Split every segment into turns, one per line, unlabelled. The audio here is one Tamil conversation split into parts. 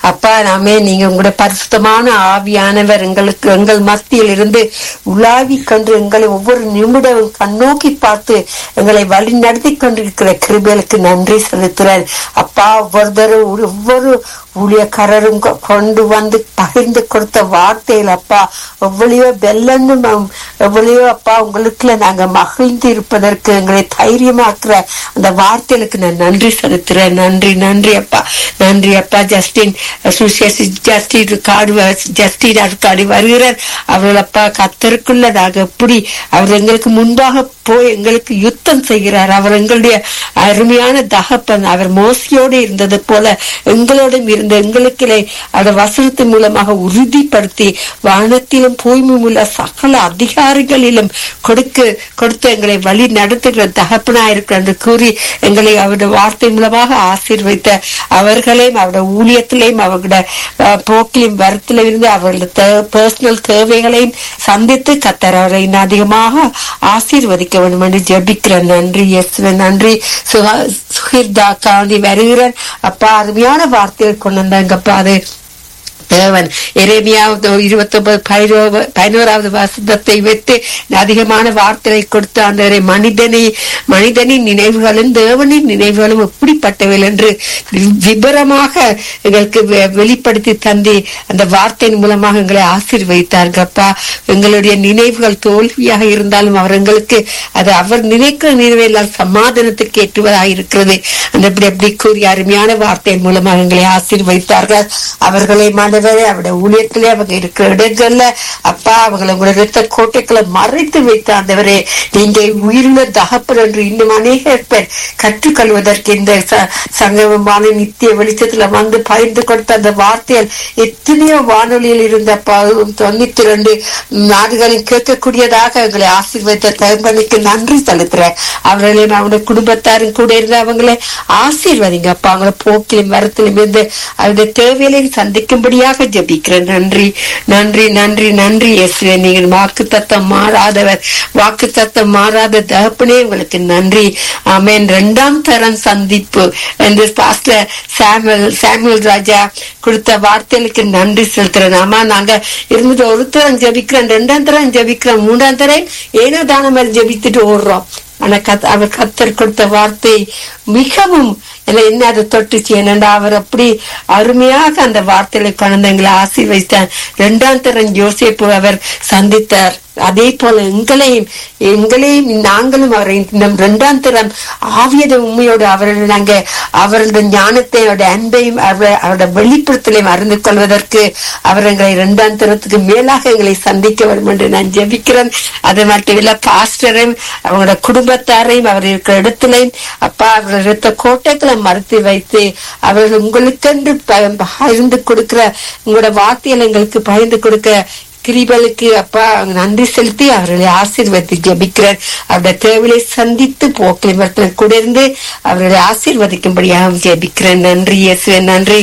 அப்பா நாமே நீங்க உங்களுடைய பரிசுத்தமான ஆவியானவர் எங்களுக்கு எங்கள் மத்தியில் இருந்து உலாவி கொண்டு எங்களை ஒவ்வொரு நிமிடம் கண்ணோக்கி பார்த்து எங்களை வழி நடத்தி கொண்டிருக்கிற கிருபைகளுக்கு நன்றி செலுத்துறேன் அப்பா ஒவ்வொருத்தரும் ஒவ்வொரு ஊழியக்காரரும் கொ- கொண்டு வந்து பகிர்ந்து கொடுத்த வார்த்தைகள் அப்பா எவ்வளையோ வெள்ளன்னு எவ்வளையோ அப்பா உங்களுக்குள்ள நாங்க மகிழ்ந்து இருப்பதற்கு எங்களை தைரியமாக்குற அந்த வார்த்தைகளுக்கு நான் நன்றி செலுத்துறேன் நன்றி நன்றி அப்பா நன்றி அப்பா ஜஸ்டின் சுசேஷ் ஜஸ்டின் காடு ஜஸ்டின் காடி வருகிறார் அவர்கள் அப்பா கத்தருக்குள்ள நாங்க எப்படி அவர் எங்களுக்கு முன்பாக போய் எங்களுக்கு யுத்தம் செய்கிறார் அவர் எங்களுடைய அருமையான தகப்பன் அவர் மோசியோடு இருந்தது போல எங்களோடும் இருந்த எங்களுக்கிலே அந்த வசனத்தின் மூலமாக உறுதிப்படுத்தி வானத்திலும் பூமியும் உள்ள சகல அதிகாரிகளிலும் கொடுக்க கொடுத்து எங்களை வழி நடத்துகிற தகப்பனாயிருக்கிற என்று கூறி எங்களை அவருடைய வார்த்தை மூலமாக ஆசீர்வைத்த அவர்களையும் அவருடைய ஊழியத்திலையும் அவர்களுடைய அஹ், போக்கிலும் வரத்திலும் இருந்து அவர்களுடைய பர்சனல் தேவைகளையும் சந்தித்து கத்தர் அவரை இன்னும் அதிகமாக ஆசீர்வதிக்க வேண்டும் என்று ஜெபிக்கிறேன் நன்றி இயேசுவே நன்றி சுகா- சுகிர்தா காந்தி வருகிறேன் அப்பா அருமையான வார்த்தைகள் கொண்டு வந்தாங்கப்பா அது தேவன் எரேமியாவது இருபத்தி ஒன்பது பதினோராவது வசனத்தை வைத்து அதிகமான வார்த்தைகளை கொடுத்து அந்த மனிதனை மனிதனின் நினைவுகளும் தேவனின் நினைவுகளும் எப்படிப்பட்டவை என்று வி- விபரமாக எங்களுக்கு வெ- வெளிப்படுத்தி தந்தி அந்த வார்த்தையின் மூலமாக எங்களை ஆசீர்வதித்தார்களப்பா எங்களுடைய நினைவுகள் தோல்வியாக இருந்தாலும் அவர் எங்களுக்கு அது அவர் நினைக்கிற நினைவெல்லாம் சமாதானத்துக்கு ஏற்றுவதாக இருக்கிறது அந்த இப்படி அப்படி கூறி அருமையான வார்த்தையின் மூலமாக எங்களை ஆசீர்வதித்தார்கள் அவர்களை மாணவரே அவருடைய ஊழியத்திலே அவங்க இருக்கிற இடங்கள்ல அப்பா அவங்களை உங்களுடைய ரத்த கோட்டைகளை மறைத்து வைத்த ஆண்டவரே நீங்க உயிருள்ள தகப்பன் என்று இன்னும் அநேக பேர் கற்றுக்கொள்வதற்கு இந்த ச- சங்கமமான நித்திய வெளிச்சத்துல வந்து பகிர்ந்து கொடுத்த அந்த வார்த்தைகள் எத்தனையோ வானொலியில் இருந்த ப- தொண்ணூத்தி ரெண்டு நாடுகளில் கேட்கக்கூடியதாக எங்களை ஆசீர்வதித்த தகப்பனுக்கு நன்றி செலுத்துறேன் அவர்களையும் அவனுடைய குடும்பத்தாரும் கூட இருந்து அவங்களை ஆசீர்வதிங்க அப்பா அவங்கள போக்கிலும் வரத்திலும் இருந்து அவருடைய தேவையிலையும் சந்திக்கும்படியாக ஜெபிக்கிறேன் நன்றி நன்றி நன்றி நன்றி இயேசுவே நீங்கள் வாக்கு தத்தம் மாறாதவர் வாக்கு தத்தம் மாறாத தகப்பனே உங்களுக்கு நன்றி ஆமென் இரண்டாம் தரம் சந்திப்பு என்று பாஸ்டர் சாமுவல் சாமுவல் ராஜா கொடுத்த வார்த்தைகளுக்கு நன்றி செலுத்துறேன் ஆமா நாங்க இருந்துட்டு ஒரு தரம் ஜெபிக்கிறோம் ரெண்டாம் தரம் ஜெபிக்கிறோம் மூன்றாம் தரம் ஏனோ தானம் ஜெபித்துட்டு ஓடுறோம் ஆனா கத் அவர் கத்தர் கொடுத்த வார்த்தை மிகவும் என்ன என்ன அதை தொட்டுச்சு என்னண்டா அவர் அப்படி அருமையாக அந்த வார்த்தைகளை கொண்டு எங்களை ஆசீர்வதித்தார் இரண்டாம் தரம் யோசேப்பு அவர் சந்தித்தார் அதே போல எங்களையும் எங்களையும் நாங்களும் அவரை நம் இரண்டாம் தரம் ஆவியத உண்மையோடு அவர்கள் நாங்க அவருடைய ஞானத்தை அவருடைய அன்பையும் அவருடைய அவருடைய வெளிப்படுத்தலையும் அறிந்து கொள்வதற்கு அவர் எங்களை இரண்டாம் தரத்துக்கு மேலாக எங்களை சந்திக்க வேண்டும் என்று நான் ஜெபிக்கிறேன் அது மட்டும் இல்ல பாஸ்டரையும் அவங்களோட குடும்பத்தாரையும் அவர் இருக்கிற இடத்திலையும் அப்பா அவர்கள் இருந்த கோட்டைகளை மறுத்து வைத்து அவர்கள் உங்களுக்கென்று ப- பகிர்ந்து கொடுக்கிற உங்களோட வார்த்தைகளை எங்களுக்கு பகிர்ந்து கொடுக்க கிரிபலுக்கு அப்பா நன்றி செலுத்தி அவர்களை ஆசீர்வதி ஜெபிக்கிறார் அவருடைய தேவையை சந்தித்து போக்கில் மரத்தில் கூட இருந்து அவர்களை ஆசீர்வதிக்கும்படியாக ஜெபிக்கிறேன் நன்றி இயேசுவே நன்றி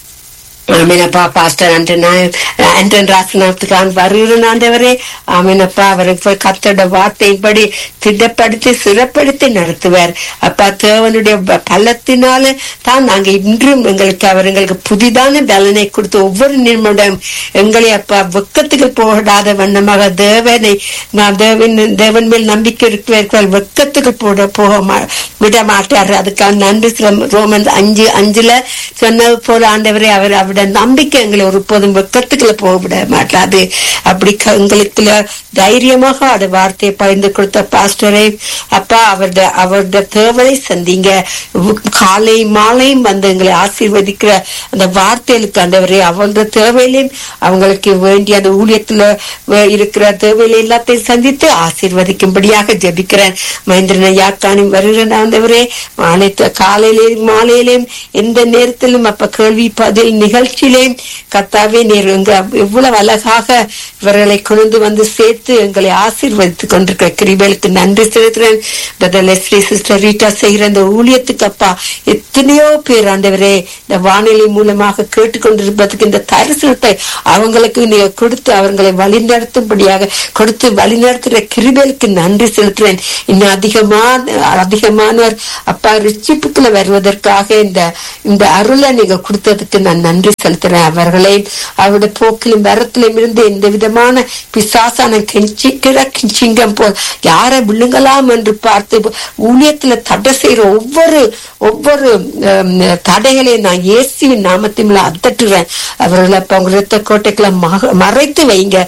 ஆமீனப்பா பாஸ்டர் ஆண்டன் ஆண்டன் ராசனாத்துக்கான் வருகிறேன் ஆண்டவரே ஆமீனப்பா அவரை போய் கத்தோட வார்த்தையின்படி திட்டப்படுத்தி சிறப்படுத்தி நடத்துவார் அப்பா தேவனுடைய ப- பலத்தினால தான் நாங்க இன்றும் எங்களுக்கு அவர் எங்களுக்கு புதிதான பலனை கொடுத்து ஒவ்வொரு நிமிடம் எங்களை அப்பா வெக்கத்துக்கு போடாத வண்ணமாக தேவனை நான் தேவன் தேவன் மேல் நம்பிக்கை இருக்கிறவர்கள் வெக்கத்துக்கு போட போக மா- விட மாட்டார் அதுக்காக நன்றி சொல்ல- ரோமன் அஞ்சு அஞ்சுல சொன்னது போல ஆண்டவரே அவர் அவருடைய நம்பிக்கை எங்களை ஒருபோதும் வெக்கத்துக்குள்ள போக விட மாட்டாது அப்படி க- எங்களுக்குள்ள தைரியமாக அது வார்த்தையை பகிர்ந்து கொடுத்த பாஸ்டரே அப்பா அவருடைய அவருடைய தேவனை சந்திங்க உ- காலை மாலையும் வந்து எங்களை ஆசீர்வதிக்கிற அந்த வார்த்தைகளுக்கு ஆண்டவரே அவருடைய தேவையிலையும் அவங்களுக்கு வேண்டிய அந்த ஊழியத்துல வே- இருக்கிற தேவையில எல்லாத்தையும் சந்தித்து ஆசீர்வதிக்கும்படியாக ஜெபிக்கிறேன் மகேந்திரன் யாக்கானும் வருகிற ஆண்டவரே மாலை காலையிலேயும் மாலையிலேயும் எந்த நேரத்திலும் அப்ப கேள்வி பதில் நிகழ்ச்சியிலேயும் கத்தாவே நீர் எங்க எவ்வளவு அழகாக இவர்களை கொண்டு வந்து சேர்த்து எங்களை ஆசீர்வதித்துக் கொண்டிருக்கிற கிரிபலுக்கு நன்றி செலுத்துறேன் பிரதர் லெஸ்லி சிஸ்டர் ரீட்டா செய்கிற இந்த ஊழியத்துக்கு அப்பா எத்தனையோ பேர் ஆண்டவரே இந்த வானொலி மூலமாக கேட்டுக்கொண்டிருப்பதற்கு இந்த தரிசனத்தை அவங்களுக்கு நீங்க கொடுத்து அவங்களை வழிநடத்தும்படியாக கொடுத்து வழிநடத்துகிற கிருபேலுக்கு நன்றி செலுத்துறேன் இன்னும் அதிகமான அதிகமானவர் அப்பா ரிச்சிப்புக்குள்ள வருவதற்காக இந்த இந்த அருளை நீங்க கொடுத்ததுக்கு நான் நன்றி செலுத்துறேன் அவர்களையும் அவருடைய போக்கிலும் வரத்திலும் இருந்து எந்த விதமான பிசாசான கெஞ்சிக்கிற சிங்கம் போல் யாரை விழுங்கலாம் என்று பார்த்து ஊழியத்துல தடை செய்யற ஒவ்வொரு ஒவ்வொரு ஹம், தடைகளையும் நான் இயேசுவின் நாமத்தின் அத்தட்டுறேன் அவர்களை அப்ப அவங்க ரத்த கோட்டைக்குள்ள மக- மறைத்து வைங்க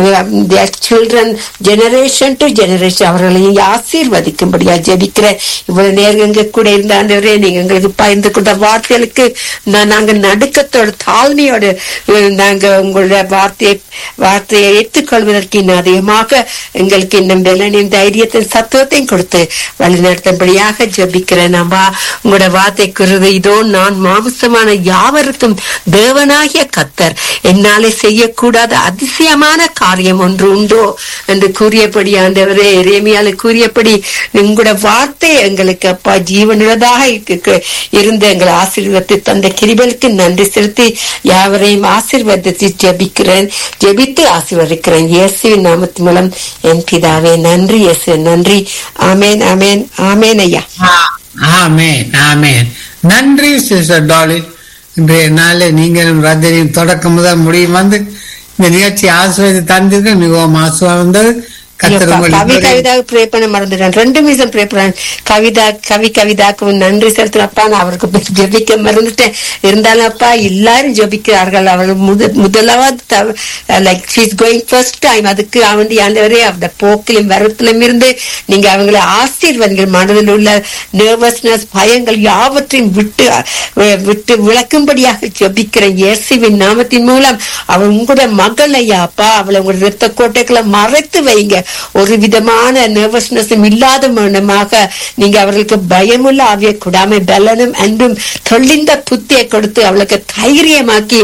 சில்ட்ரன் ஜெனரேஷன் டு ஜெனரேஷன் அவர்களையும் ஆசீர்வதிக்கும்படியா ஜெபிக்கிறேன் இவ்வளவு நேரம் எங்க கூட இருந்த ஆண்டவரே நீங்க எங்களுக்கு பகிர்ந்து கொண்ட வார்த்தைகளுக்கு நான் நாங்க நடுக்கத்தோட தாழ்மையோட அஹ், நாங்க உங்களுடைய வார்த்தையை வார்த்தையை ஏற்றுக்கொள்வதற்கு இன்னும் அதிகமாக எங்களுக்கு இன்னும் பலனையும் தைரியத்தையும் சத்துவத்தையும் கொடுத்து வழிநடத்தும்படியாக ஜெபிக்கிறேன் நம்ம உங்களோட வார்த்தை குருது இதோ நான் மாம்சமான யாவருக்கும் தேவனாகிய கத்தர் என்னாலே செய்யக்கூடாத அதிசயமான காரியம் ஒன்று உண்டோ என்று கூறியபடி ஆண்டவரே எரேமியால கூறியபடி உங்களோட வார்த்தை எங்களுக்கு அப்பா ஜீவனுள்ளதாக இருக்கு- இருந்து எங்களை ஆசீர்வதித்து தந்த கிரிபலுக்கு நன்றி செலுத்தி யாவரையும் ஆசீர்வதித்து ஜெபிக்கிறேன் ஜெபித்து ஆசீர்வதிக்கிறேன் இயேசுவின் நாமத்தின் மூலம் என் பிதாவே நன்றி இயேசு நன்றி ஆமேன் ஆமேன் ஆமேன் ஐயா
ஆமேன் ஆமேன் நன்றி சிஸ்டர் டாலி இன்றைய நாளில் நீங்களும் ரஜினியும் தொடக்கம் முதல் முடியும் வந்து இந்த நிகழ்ச்சி ஆசிரியர் தந்தீர்கள் மிகவும் ஆசுவாக இருந்தது கத்தர் உங்கள்
கவி
இருவரையும்
கவிதாவுக்கு ப்ரே பண்ண மறந்துட்டேன் ரெண்டு நிமிஷம் ப்ரே பண்ணேன் கவிதா கவி கவிதாக்கு நன்றி செலுத்துறப்பா நான் அவருக்கு போய் ஜெபிக்க மறந்துட்டேன் இருந்தாலும் அப்பா எல்லாரும் ஜெபிக்கிறார்கள் அவள் முத- முதலாவது like she's going first time அதுக்கு அவண்டி ஆண்டவரே அந்த போக்கிலும் வரத்திலும் இருந்து நீங்க அவங்களை ஆசீர்வதிகள் மனதில் உள்ள நர்வஸ்னஸ் பயங்கள் யாவற்றையும் விட்டு அஹ், விட்டு விளக்கும்படியாக ஜெபிக்கிறேன் இயேசுவின் நாமத்தின் மூலம் அவள் உங்களுடைய மகள் ஐயா அப்பா அவளை உங்களுடைய ரத்த கோட்டைகளை மறைத்து வைங்க ஒரு விதமான நர்வஸ்னஸும் இல்லாத மனமாக நீங்க அவர்களுக்கு பயமுள்ள ஆவிய கூடாம பலனும் அன்பும் தொழிந்த புத்தியை கொடுத்து அவளுக்கு தைரியமாக்கி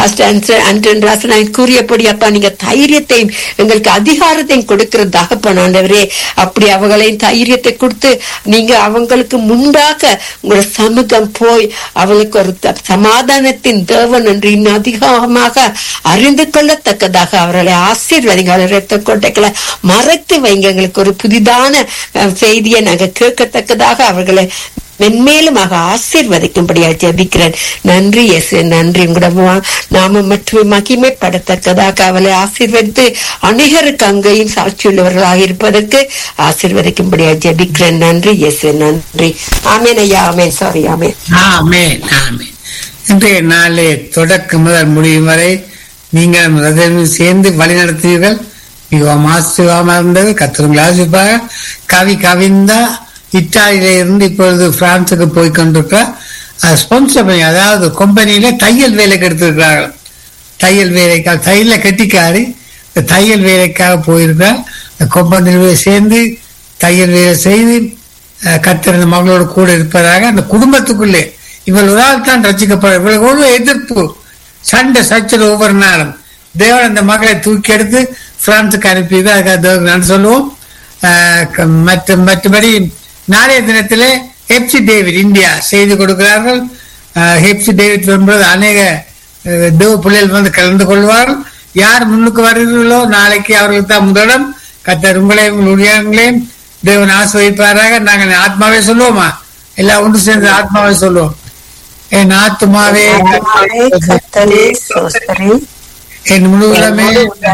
அண்டன் ராசனாய் கூறியபடி அப்பா நீங்க தைரியத்தையும் எங்களுக்கு அதிகாரத்தையும் கொடுக்கிறதாக ஆண்டவரே அப்படி அவங்களையும் தைரியத்தை கொடுத்து நீங்க அவங்களுக்கு முன்பாக உங்களோட சமூகம் போய் அவளுக்கு ஒரு த- சமாதானத்தின் தேவன் என்று இன்னும் அதிகமாக அறிந்து கொள்ளத்தக்கதாக அவர்களை ஆசீர்வதிகள் இரத்த கோட்டைகளை மறைத்து வைங்க எங்களுக்கு ஒரு புதிதான அஹ், செய்தியை நாங்க கேட்கத்தக்கதாக அவர்களை மென்மேலுமாக ஆசீர்வதிக்கும்படியா ஜெபிக்கிறேன் நன்றி இயேசு நன்றி உங்களோட நாம மற்றும் மகிமைப்படத்தக்கதாக அவளை ஆசீர்வதித்து அநேகருக்கு அங்கேயும் சாட்சியுள்ளவர்களாக இருப்பதற்கு ஆசீர்வதிக்கும்படியா ஜெபிக்கிறேன் நன்றி இயேசு நன்றி ஆமேன் ஐயா ஆமேன் சாரி ஆமேன்
ஆமேன் ஆமேன் இன்றைய நாளே தொடக்கம் முதல் முடியும் வரை நீங்கள் ரஜினியும் சேர்ந்து வழி நடத்தீர்கள் மிகவும் ஆசிரியமாக இருந்தது கத்திரங்களை ஆசிப்பாக கவி கவிந்தா இத்தாலியில இருந்து இப்பொழுது பிரான்சுக்கு போய் கொண்டிருக்கிறார் ஸ்பான்சர் பண்ணி அதாவது கம்பெனியில தையல் வேலைக்கு எடுத்திருக்கிறார்கள் தையல் வேலைக்காக தையல கட்டிக்காரி இந்த தையல் வேலைக்காக போயிருக்கார் இந்த கம்பெனியில் சேர்ந்து தையல் வேலை செய்து அஹ், கர்த்தர் இந்த மகளோடு கூட இருப்பதாக அந்த குடும்பத்துக்குள்ளே இவள் ஒரு ஆள் தான் ரசிக்கப்பட இவளுக்கு ஒரு எதிர்ப்பு சண்டை சச்சரவு ஒவ்வொரு நாளும் தேவன் அந்த மகளை தூக்கி எடுத்து பிரான்சுக்கு அனுப்பியது அதுக்காக தேவனுக்கு நன்றி சொல்லுவோம் அஹ், க- மற்ற மற்றபடி நாளைய தினத்திலே ஹெப்சி டேவிட் இந்தியா செய்து கொடுக்கிறார்கள் அஹ், ஹெப்சி டேவிட் என்பது அநேக அஹ், தேவ பிள்ளைகள் வந்து கலந்து கொள்வார்கள் யார் முன்னுக்கு வருகிறீர்களோ நாளைக்கு அவர்களுக்கு தான் முதலிடம் கத்தர் உங்களையும் உங்கள் ஊழியர்களையும் தேவன் ஆசிர்வதிப்பாராக நாங்கள் ஆத்மாவே சொல்லுவோமா எல்லாம் ஒன்று சேர்ந்து ஆத்மாவே சொல்லுவோம் என் ஆத்மாவே
கர்த்தரே சோஸ்தரி
என் முழு உலகமே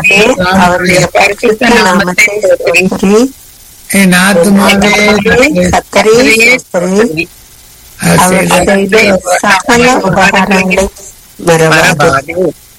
அவருடைய பரிசுத்த நாமத்தை ஸ்தோத்திரி.
என் ஆத்மாவே
கர்த்தரே சோஸ்தரி அவர் செய்த சகல உபகாரங்களை மறவாது